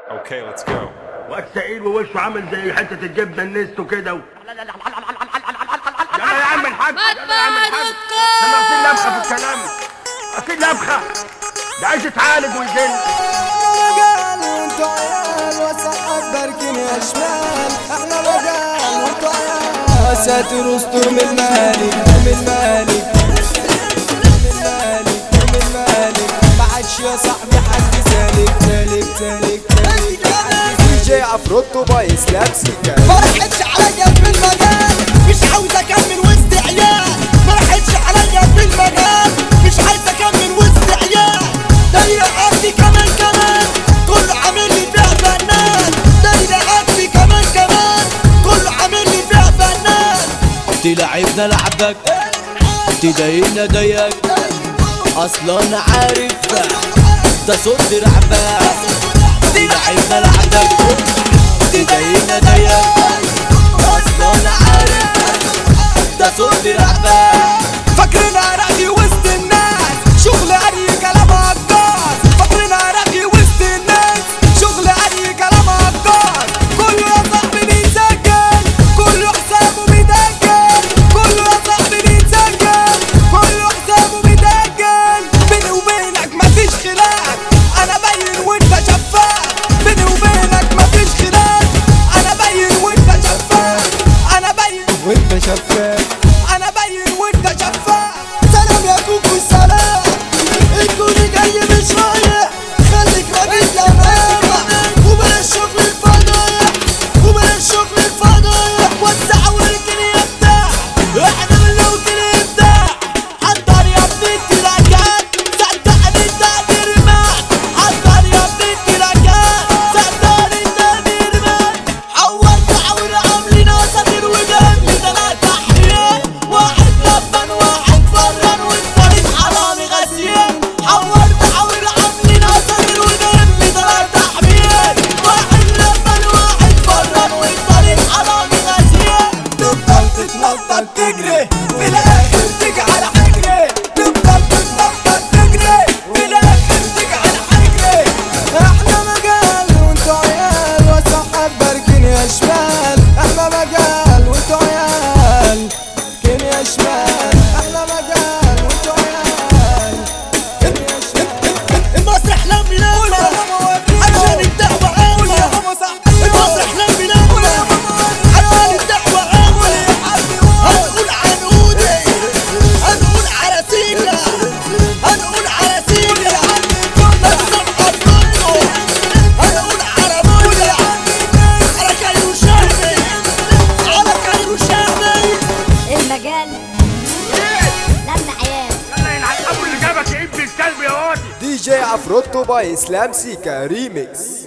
Okay, let's go. واد سعيد ووشه عامل زي حته الجبنه النستو كده و... يلا يا عم الحاج يلا يا عم الحاج انا اصيل لبخه في الكلام اصيل لبخه ده عايز يتعالج ويجن رجال وانتو عيال وسع بركن يا شمال احنا رجال وانتو عيال ساتر استر من مالك من مالك من مالك من مالك ما عادش يا صاحبي حد سالك سالك سالك سالك دي جي عفروتو بايس لابسيكا ما راحتش عليا في المجال مش عاوز اكمل وسط عيال ما راحتش عليا في المجال مش عايز اكمل وسط عيال دايرة قدي كمان كمان كله عامل لي فيها فنان دايرة قدي كمان كمان كله عامل لي فيها فنان تلعبنا لعبك تضايقنا ضيق اصلا انا عارف ده صوت رعبك تلعبنا لعبك تضايقنا ضيق اصلا انا عارف ده صوت رعبك فاكرنا راقي وسط الناس شغل اي كلام هجاص فاكرنا راقي وسط الناس شغل اي كلام هجاص كله يا صاحبي بيسجل كله حسابه بيدجل كله يا صاحبي بيسجل كله حسابه بيدجل بيني وبينك مفيش خلاف انا باين وانت شفاف بيني وبينك مفيش خلاف انا باين وانت شفاف انا باين وانت شفاف انا باين وانت شفاف سلام يا كوكو سلام الكون جاي مش رايح خليك راجل امامك وبلاش شغل الفضايح وبلاش شغل الفضايح وسع وركن يفتح احنا من لو يفتح حضر يا ابني التلاجات صدقني التقدير مات حضر يا ابني التلاجات صدقني التقدير مات حولت حول عاملين اساطير وجنبي ثلاث تحرير واحد لبن واحد فرن والطريق حرامي غسيل حولت حول عاملين اساطير وجنبي ثلاث تحرير واحد لبن واحد فرن والطريق حرامي غسيل تفضل تتنطط تجري في الاخر تيجي على حجري تفضل تتنطط تجري في الاخر تيجي على حجري احنا مجال وانتو عيال وسع بركن يا شمال احنا مجال وانتو عيال كن يا شمال احنا مجال وانتو عيال كن يا شمال المسرح لم ينامنا عشان الدعوة عاملة المسرح لم ينامنا عشان الدعوة عاملة هنقول عنودي هنقول على سيكا هنقول على سيكا نكسر أرضنا هنقول على مويا على كايرو شعبي على كايرو شعبي المجال لم عيال يلا ينعل ابو اللي جابك ابن الكلب يا وادي دي جي عفروتو باي اسلام سيكا ريميكس